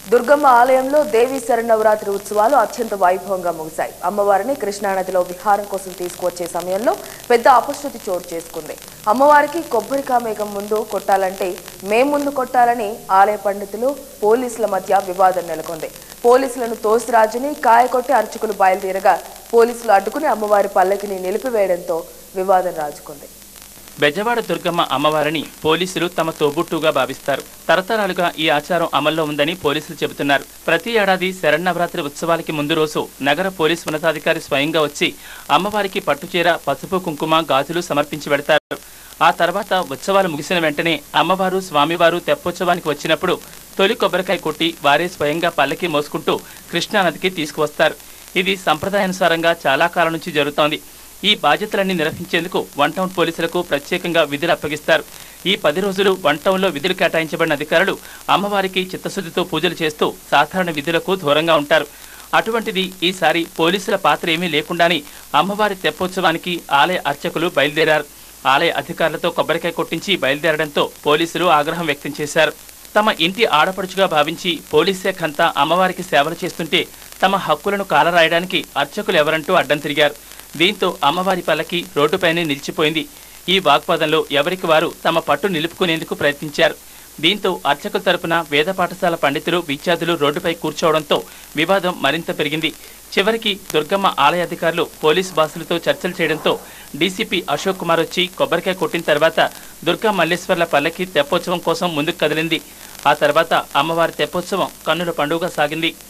దుర్గమ్మ ఆలయంలో దేవీ శరణవరాత్రి ఉత్సవాలు అత్యంత వైభవంగా ముగిశాయి అమ్మవారిని కృష్ణానదిలో విహారం కోసం తీసుకువచ్చే సమయంలో పెద్ద అపశృతి చోటు చేసుకుంది అమ్మవారికి కొబ్బరికాయ మేఘం ముందు కొట్టాలంటే మేం ముందు కొట్టాలని ఆలయ పండితులు పోలీసుల మధ్య వివాదం నెలకొంది పోలీసులను తోసిరాజుని కాయ కొట్టి అర్చకులు బయలుదేరగా పోలీసులు అడ్డుకుని అమ్మవారి పల్లకిని నిలిపివేయడంతో వివాదం రాజుకుంది బెజవాడ దుర్గమ్మ అమ్మవారిని పోలీసులు తమ తోబుట్టుగా భావిస్తారు తరతరాలుగా ఈ ఆచారం అమల్లో ఉందని పోలీసులు చెబుతున్నారు ప్రతి ఏడాది శరన్నవరాత్రి ఉత్సవాలకి ముందు రోజు నగర పోలీస్ ఉన్నతాధికారి స్వయంగా వచ్చి అమ్మవారికి పట్టుచీర పసుపు కుంకుమ గాజులు సమర్పించి వెడతారు ఆ తర్వాత ఉత్సవాలు ముగిసిన వెంటనే అమ్మవారు స్వామివారు తెప్పోత్సవానికి వచ్చినప్పుడు తొలి కొబ్బరికాయ కొట్టి వారే స్వయంగా పల్లకి మోసుకుంటూ కృష్ణానదికి తీసుకువస్తారు ఇది సంప్రదాయానుసారంగా చాలా కాలం నుంచి జరుగుతోంది ఈ బాధ్యతలన్నీ నిర్వహించేందుకు వన్ టౌన్ పోలీసులకు ప్రత్యేకంగా విధులు అప్పగిస్తారు ఈ పది రోజులు వన్ టౌన్లో విధులు కేటాయించబడిన అధికారులు అమ్మవారికి చిత్తశుద్ధితో పూజలు చేస్తూ సాధారణ విధులకు దూరంగా ఉంటారు అటువంటిది ఈసారి పోలీసుల పాత్ర ఏమీ లేకుండానే అమ్మవారి తెప్పోత్సవానికి ఆలయ అర్చకులు బయలుదేరారు ఆలయ అధికారులతో కొబ్బరికాయ కొట్టించి బయలుదేరడంతో పోలీసులు ఆగ్రహం వ్యక్తం చేశారు తమ ఇంటి ఆడపడుచుగా భావించి పోలీస్ శాఖ అంతా అమ్మవారికి సేవలు చేస్తుంటే తమ హక్కులను కాలరాయడానికి అర్చకులు ఎవరంటూ అడ్డం తిరిగారు దీంతో అమ్మవారి పల్లకి రోడ్డుపైనే నిలిచిపోయింది ఈ వాగ్వాదంలో ఎవరికి వారు తమ పట్టు నిలుపుకునేందుకు ప్రయత్నించారు దీంతో అర్చకుల తరపున వేద పాఠశాల పండితులు విద్యార్థులు రోడ్డుపై కూర్చోవడంతో వివాదం మరింత పెరిగింది చివరికి దుర్గమ్మ ఆలయ అధికారులు పోలీసు బాసులతో చర్చలు చేయడంతో డీసీపీ అశోక్ కుమార్ వచ్చి కొబ్బరికాయ కొట్టిన తర్వాత దుర్గా మల్లేశ్వర్ల పల్లకి తెప్పోత్సవం కోసం ముందుకు కదిలింది ఆ తర్వాత అమ్మవారి తెప్పోత్సవం కన్నుల పండుగ సాగింది